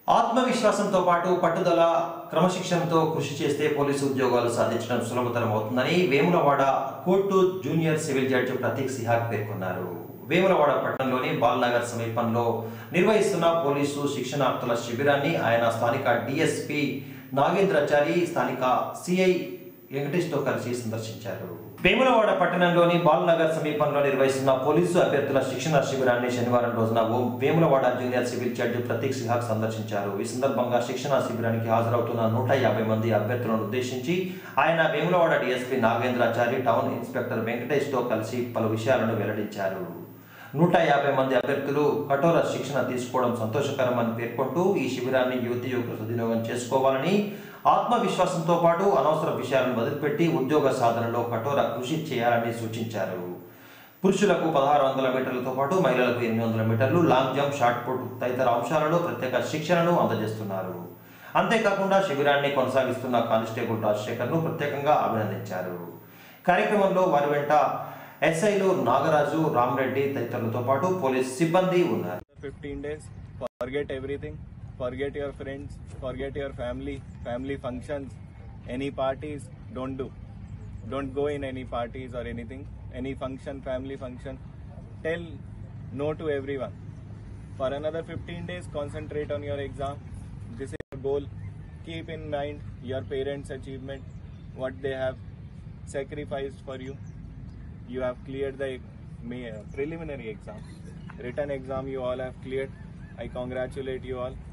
ఆత్మవిశ్వాసంతో పాటు పట్టుదల క్రమశిక్షణతో కృషి చేస్తే పోలీసు ఉద్యోగాలు సాధించడం సులభతరం అవుతుందని Vemulawada court junior civil judge Prateek Sihag పేర్కొన్నారు వేములవాడ పట్టణంలోని బాలనగర్ సమీపంలో నిర్వహిస్తున్న పోలీసు శిక్షణార్థుల శిబిరాన్ని ఆయన స్థానిక డిఎస్పి నాగేంద్రాచారి స్థానిక సిఐ వెంకటేష్తో కలిసి సందర్శించారు వేములవాడ పట్టణంలోని బాలనగర్ సమీపంలో నిర్వహిస్తున్న పోలీసు అభ్యర్థుల శిక్షణ శిబిరాన్ని శనివారం రోజున ఓ Vemulawada junior civil judge Prateek Sihag సందర్శించారు ఈ సందర్భంగా శిక్షణ శిబిరానికి హాజరవుతున్న నూట యాభై మంది అభ్యర్థులను ఉద్దేశించి ఆయన Vemulawada DSP Nagendrachari town inspector వెంకటేష్తో కలిసి పలు విషయాలను వెల్లడించారు నూట యాభై మంది అభ్యర్థులు కఠోర శిక్షణ తీసుకోవడం సంతోషకరమని పేర్కొంటూ ఈ శిబిరాన్ని యువతి యువకులు సద్వినియోగం చేసుకోవాలని ఆత్మవిశ్వాసంతో పాటు అనవసర విషయాలను వదిలిపెట్టి ఉద్యోగ సాధనలో కఠోర కృషి చేయాలని సూచించారు పురుషులకు పదహారు వందల మీటర్లతో పాటు మహిళలకు ఎనిమిది వందల మీటర్లు లాంగ్ జంప్ షార్ట్ పుట్ తదితర అంశాలలో ప్రత్యేక శిక్షణను అందజేస్తున్నారు అంతేకాకుండా శిబిరాన్ని కొనసాగిస్తున్న కానిస్టేబుల్ రాజశేఖర్ను ప్రత్యేకంగా అభినందించారు కార్యక్రమంలో వారి వెంట ఎస్ఐలు నాగరాజు రామరెడ్డి తదితరులతో పాటు పోలీస్ సిబ్బంది ఉన్నారు 15 days forget everything forget your friends forget your family family functions any parties don't do don't go in any parties or anything any function family function tell no to everyone for another 15 days concentrate on your exam this is your goal keep in mind your parents achievement what they have sacrificed for you you have cleared the may- preliminary exam written exam you all have cleared i congratulate you all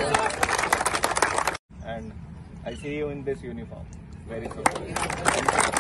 and i see you in this uniform very soon